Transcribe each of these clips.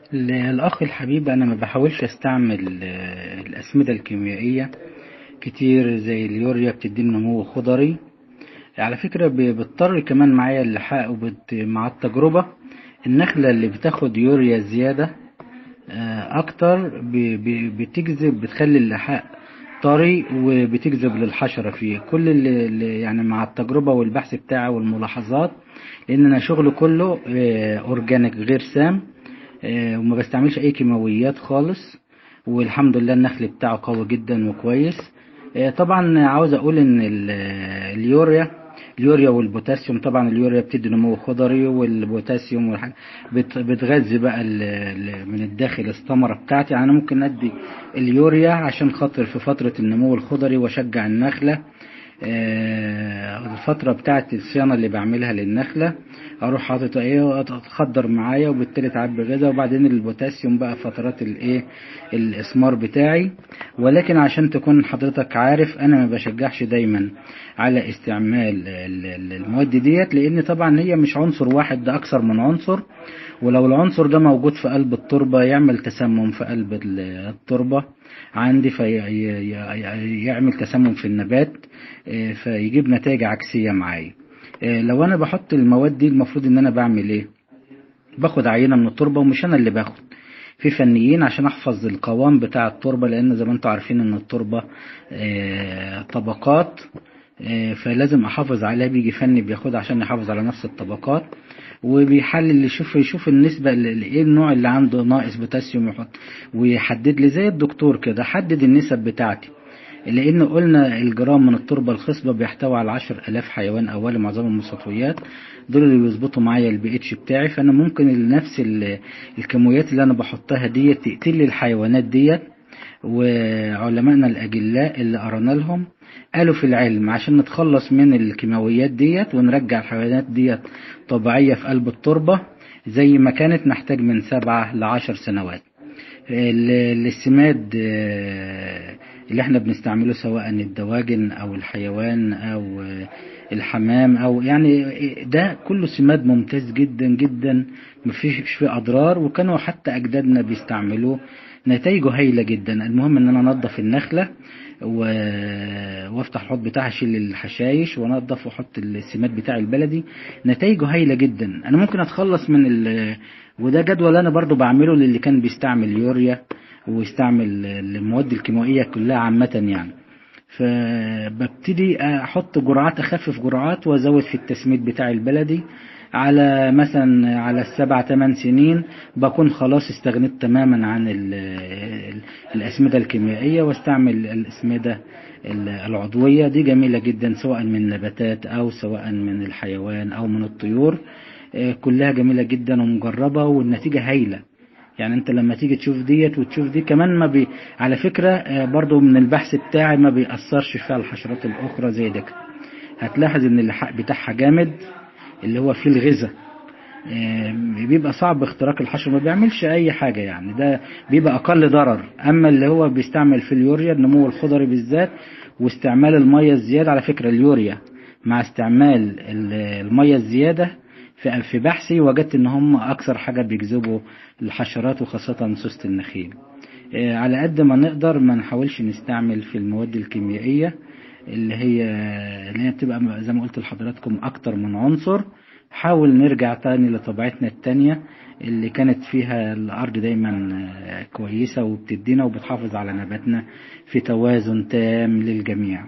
ال- الأخ الحبيب أنا ما بحاولش أستعمل آه، الأسمدة الكيميائية كتير زي اليوريا بتدي نمو خضري على فكرة ب- بتضطر كمان معايا اللحاق وبت... مع التجربة النخلة اللي بتاخد يوريا زيادة آه، أكتر ب... ب... بتجذب بتخلي اللحاق طري وبتجذب للحشرة فيه كل اللي اللي يعني مع التجربة والبحث بتاعي والملاحظات لأن أنا شغلي كله آه، أورجانيك غير سام آه، وما بستعملش أي كيماويات خالص والحمد لله النخل بتاعه قوي جدا وكويس آه، طبعا عاوز اقول ان ال- اليوريا اليوريا والبوتاسيوم طبعا اليوريا بتدي نمو خضري والبوتاسيوم والحاجة بت- بتغذي بقى ال- ال- من الداخل الثمرة بتاعتي يعني انا ممكن ادي اليوريا عشان خاطر في فترة النمو الخضري واشجع النخلة آه، الفترة بتاعت الصيانة اللي بعملها للنخلة اروح حاطط ايه تخضر معايا وبالتالي تعبي غذاء وبعدين البوتاسيوم بقى فترات الايه الاسمار بتاعي ولكن عشان تكون حضرتك عارف انا ما بشجعش دايما على استعمال ال- ال- المواد ديت لان طبعا هي مش عنصر واحد ده اكثر من عنصر ولو العنصر ده موجود في قلب التربة يعمل تسمم في قلب ال- التربة عندي فيعمل تسمم في النبات آه، فيجيب نتائج عكسية معايا آه، لو انا بحط المواد دي المفروض ان انا بعمل ايه باخد عينة من التربة ومش انا اللي باخد في فنيين عشان احفظ القوام بتاع التربة لان زي ما انتم عارفين ان التربة آه، طبقات آه، فلازم احافظ عليها بيجي فني بياخدها عشان يحافظ على نفس الطبقات وبيحلل يشوف يشوف النسبة ل- ل- ايه النوع اللي عنده ناقص بوتاسيوم يحط ويحدد لي زي الدكتور كده حدد النسب بتاعتي لان قلنا الجرام من التربة الخصبة بيحتوي على عشر الاف حيوان اولي معظمهم المستويات دول اللي بيظبطوا معايا البي اتش بتاعي فانا ممكن نفس ال- الكميات اللي انا بحطها ديت تقتل لي الحيوانات ديت وعلمائنا الاجلاء اللي قرانا لهم قالوا في العلم عشان نتخلص من الكيماويات ديت ونرجع الحيوانات ديت طبيعية في قلب التربة زي ما كانت نحتاج من سبعة لعشر سنوات ال- السماد آه، اللي احنا بنستعمله سواء الدواجن او الحيوان او آه، الحمام او يعني ده كله سماد ممتاز جدا جدا مفيش فيه اضرار وكانوا حتى اجدادنا بيستعملوه نتائجه هايله جدا المهم ان انا انضف النخله و... وافتح الحوض بتاعها اشيل الحشايش وانضف واحط السماد بتاعي البلدي نتائجه هايله جدا انا ممكن اتخلص من ال... وده جدول انا برضو بعمله للي كان بيستعمل يوريا ويستعمل المواد الكيميائيه كلها عامه يعني فببتدي احط جرعات اخفف جرعات وازود في التسميد بتاعي البلدي على مثلا على السبع ثمان سنين بكون خلاص استغنيت تماما عن ال- ال- الأسمدة الكيميائية واستعمل الأسمدة ال- العضوية دي جميلة جدا سواء من النباتات أو سواء من الحيوان أو من الطيور آه، كلها جميلة جدا ومجربة والنتيجة هايلة يعني انت لما تيجي تشوف ديت وتشوف دي كمان ما بي على فكرة آه، برضو من البحث بتاعي ما بيأثرش فيها الحشرات الأخرى زي ده هتلاحظ ان اللحاق بتاعها جامد اللي هو فيه الغذاء آه، بيبقى صعب اختراق الحشر ما بيعملش اي حاجة يعني ده بيبقى اقل ضرر اما اللي هو بيستعمل في اليوريا النمو الخضري بالذات واستعمال المية الزيادة على فكرة اليوريا مع استعمال ال- المية الزيادة في في بحثي وجدت ان هم اكثر حاجة بيجذبوا الحشرات وخاصة سوسة النخيل آه، على قد ما نقدر ما نحاولش نستعمل في المواد الكيميائية اللي هي اللي هي بتبقى زي ما قلت لحضراتكم اكتر من عنصر حاول نرجع تاني لطبيعتنا التانية اللي كانت فيها الارض دايما آه، كويسة وبتدينا وبتحافظ على نباتنا في توازن تام للجميع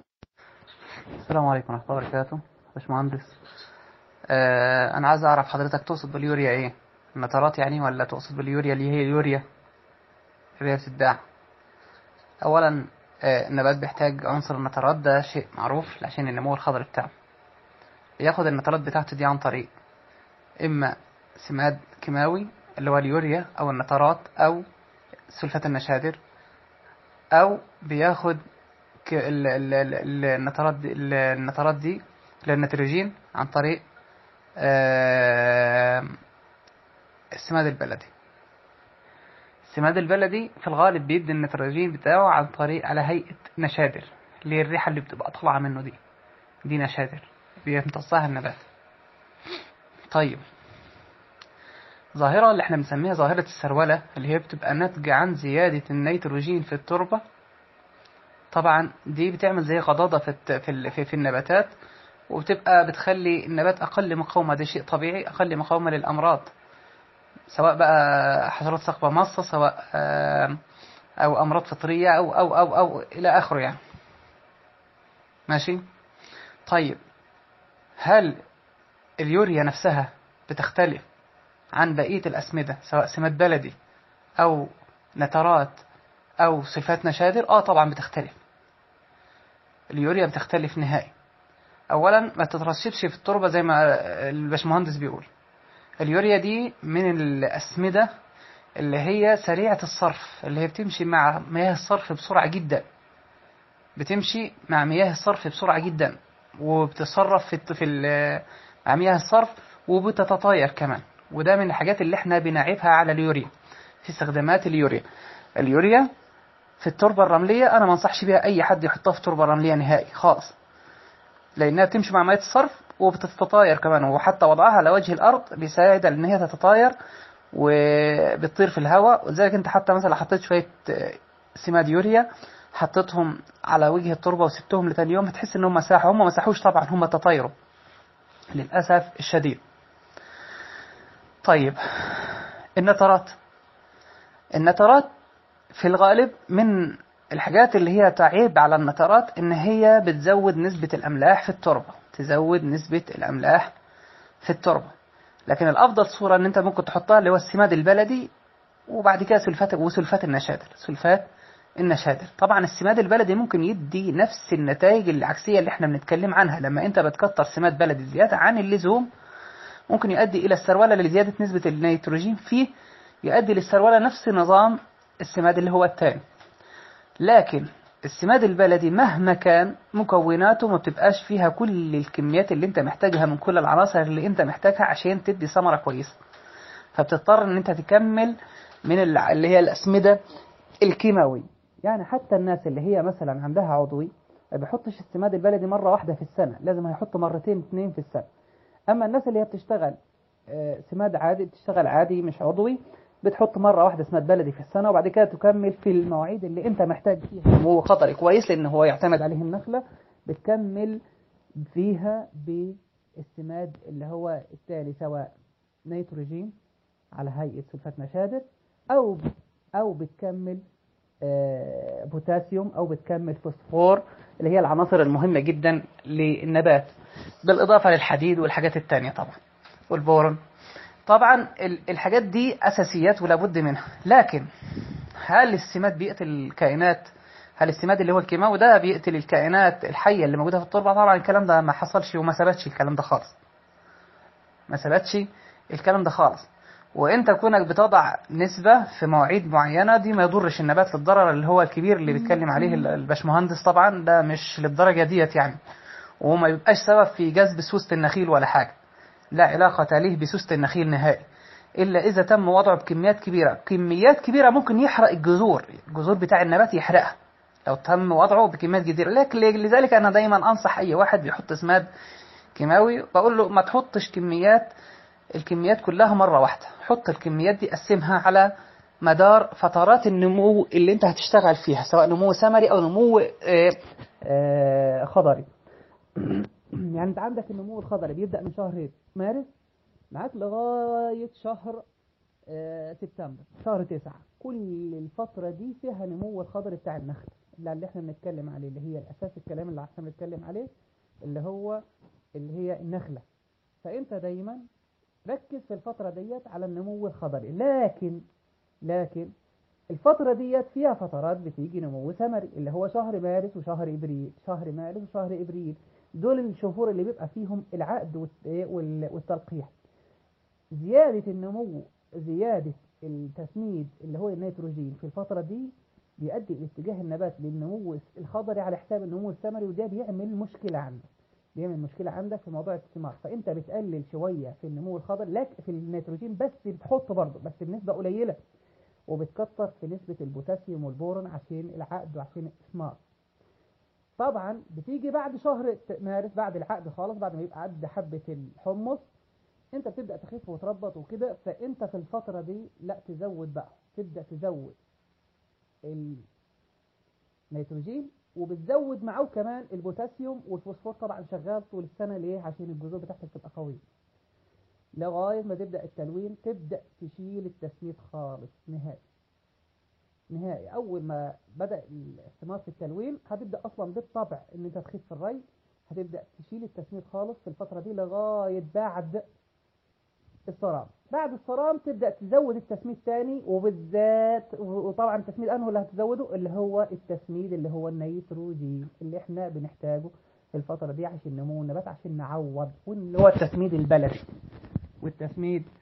السلام عليكم ورحمة الله وبركاته باشمهندس آه أنا عايز أعرف حضرتك تقصد باليوريا إيه؟ النترات يعني ولا تقصد باليوريا اللي هي اليوريا اللي هي بتتباع؟ أولا آه النبات بيحتاج عنصر النترات ده شيء معروف عشان النمو الخضري بتاعه بياخد النترات بتاعته دي عن طريق إما سماد كيماوي اللي هو اليوريا أو النترات أو سلفات النشادر أو بياخد ك- ال- ال- ال- النترات دي ال- النترات دي للنيتروجين عن طريق آه، السماد البلدي السماد البلدي في الغالب بيدي النيتروجين بتاعه عن طريق على هيئة نشادر اللي هي الريحة اللي بتبقى طالعة منه دي دي نشادر بيمتصها النبات طيب ظاهرة اللي احنا بنسميها ظاهرة السرولة اللي هي بتبقى ناتجة عن زيادة النيتروجين في التربة طبعا دي بتعمل زي غضاضة في الت- في ال- في, في النباتات وبتبقى بتخلي النبات أقل مقاومة ده شيء طبيعي أقل مقاومة للأمراض سواء بقى حشرات ثقبة مصة سواء آم، أو أمراض فطرية أو أو أو أو إلى آخره يعني ماشي طيب هل اليوريا نفسها بتختلف عن بقية الأسمدة سواء سماد بلدي أو نترات أو صفات نشادر آه طبعا بتختلف اليوريا بتختلف نهائي أولا ما تترشبش في التربة زي ما الباشمهندس بيقول اليوريا دي من الأسمدة اللي هي سريعة الصرف اللي هي بتمشي مع مياه الصرف بسرعة جدا بتمشي مع مياه الصرف بسرعة جدا وبتصرف في الت- في ال- مع مياه الصرف وبتتطاير كمان وده من الحاجات اللي احنا بنعيبها على اليوريا في استخدامات اليوريا اليوريا في التربة الرملية أنا ما انصحش بيها أي حد يحطها في تربة رملية نهائي خالص لأنها بتمشي مع مياه الصرف وبتتطاير كمان وحتى وضعها على وجه الأرض بيساعد إن هي تتطاير وبتطير في الهواء ولذلك أنت حتى مثلا حطيت شوية آه، سماد يوريا حطيتهم على وجه التربة وسبتهم لتاني يوم هتحس إن هم مساحوا هم ما مساحوش طبعا هم تطايروا للأسف الشديد طيب النترات النترات في الغالب من الحاجات اللي هي تعيب على النترات ان هي بتزود نسبة الاملاح في التربة تزود نسبة الاملاح في التربة لكن الافضل صورة ان انت ممكن تحطها اللي هو السماد البلدي وبعد كده سلفات وسلفات النشادر سلفات النشادر طبعا السماد البلدي ممكن يدي نفس النتائج العكسية اللي احنا بنتكلم عنها لما انت بتكتر سماد بلدي زيادة عن اللزوم ممكن يؤدي إلى السرولة لزيادة نسبة النيتروجين فيه يؤدي للسرولة نفس نظام السماد اللي هو التاني لكن السماد البلدي مهما كان مكوناته ما بتبقاش فيها كل الكميات اللي انت محتاجها من كل العناصر اللي انت محتاجها عشان تدي ثمرة كويسة فبتضطر ان انت تكمل من الع- اللي هي الأسمدة الكيماوي يعني حتى الناس اللي هي مثلا عندها عضوي ما بيحطش السماد البلدي مرة واحدة في السنة لازم هيحط مرتين اتنين في السنة اما الناس اللي هي بتشتغل آه، سماد عادي بتشتغل عادي مش عضوي بتحط مره واحده سماد بلدي في السنه وبعد كده تكمل في المواعيد اللي انت محتاج فيها هو خطري كويس لان هو يعتمد عليه النخله بتكمل فيها بالسماد اللي هو التالي سواء نيتروجين على هيئه سلفات نشادر او او بتكمل آه، بوتاسيوم او بتكمل فوسفور اللي هي العناصر المهمه جدا للنبات بالاضافه للحديد والحاجات التانية طبعا والبورون طبعا ال- الحاجات دي اساسيات ولا بد منها لكن هل السماد بيقتل الكائنات هل السماد اللي هو الكيماوي ده بيقتل الكائنات الحيه اللي موجوده في التربه طبعا الكلام ده ما حصلش وما ثبتش الكلام ده خالص ما ثبتش الكلام ده خالص وانت كونك بتضع نسبة في مواعيد معينة دي ما يضرش النبات للضرر اللي هو الكبير اللي بيتكلم عليه ال- الباشمهندس طبعا ده مش للدرجة ديت يعني وما يبقاش سبب في جذب سوسة النخيل ولا حاجة لا علاقة له بسوسة النخيل نهائي إلا إذا تم وضعه بكميات كبيرة كميات كبيرة ممكن يحرق الجذور الجذور بتاع النبات يحرقها لو تم وضعه بكميات كبيرة لكن لذلك أنا دايما أنصح أي واحد بيحط سماد كيماوي بقول له ما تحطش كميات الكميات كلها مرة واحدة حط الكميات دي قسمها على مدار فترات النمو اللي انت هتشتغل فيها سواء نمو ثمري او نمو آه، آه، خضري يعني انت عندك النمو الخضري بيبدأ من شهر مارس معاك لغاية شهر آه، سبتمبر شهر تسعة كل الفترة دي فيها نمو الخضري بتاع النخل اللي اللي احنا بنتكلم عليه اللي هي الأساس الكلام اللي احنا بنتكلم عليه اللي هو اللي هي النخلة فانت دايما ركز في الفترة ديت على النمو الخضري لكن لكن الفترة ديت فيها فترات بتيجي نمو ثمري اللي هو شهر مارس وشهر ابريل شهر مارس وشهر ابريل دول الشهور اللي بيبقى فيهم العقد والت- وال- والتلقيح زيادة النمو زيادة التسميد اللي هو النيتروجين في الفترة دي بيؤدي إلى اتجاه النبات للنمو الخضري على حساب النمو الثمري وده بيعمل مشكلة عندك بيعمل مشكلة عندك في موضوع الثمار فأنت بتقلل شوية في النمو الخضري لكن في النيتروجين بس بتحط برضه بس بنسبة قليلة وبتكتر في نسبة البوتاسيوم والبورون عشان العقد وعشان الإثمار طبعا بتيجي بعد شهر ت- مارس بعد العقد خالص بعد ما يبقى عد حبة الحمص انت بتبدا تخف وتربط وكده فانت في الفتره دي لا تزود بقى تبدا تزود النيتروجين وبتزود معاه كمان البوتاسيوم والفوسفور طبعا شغال طول السنه ليه عشان الجذور بتاعتك تبقى قويه لغايه ما تبدا التلوين تبدا تشيل التسميد خالص نهائي نهائي اول ما بدا الاستمرار في التلوين هتبدا اصلا بالطبع ان انت تخف في الري هتبدا تشيل التسميد خالص في الفتره دي لغايه بعد الصرام بعد الصرام تبدا تزود التسميد تاني وبالذات وطبعا التسميد انه اللي هتزوده اللي هو التسميد اللي هو النيتروجين اللي احنا بنحتاجه في الفتره دي عشان نمو النبات عشان نعوض واللي هو التسميد البلدي والتسميد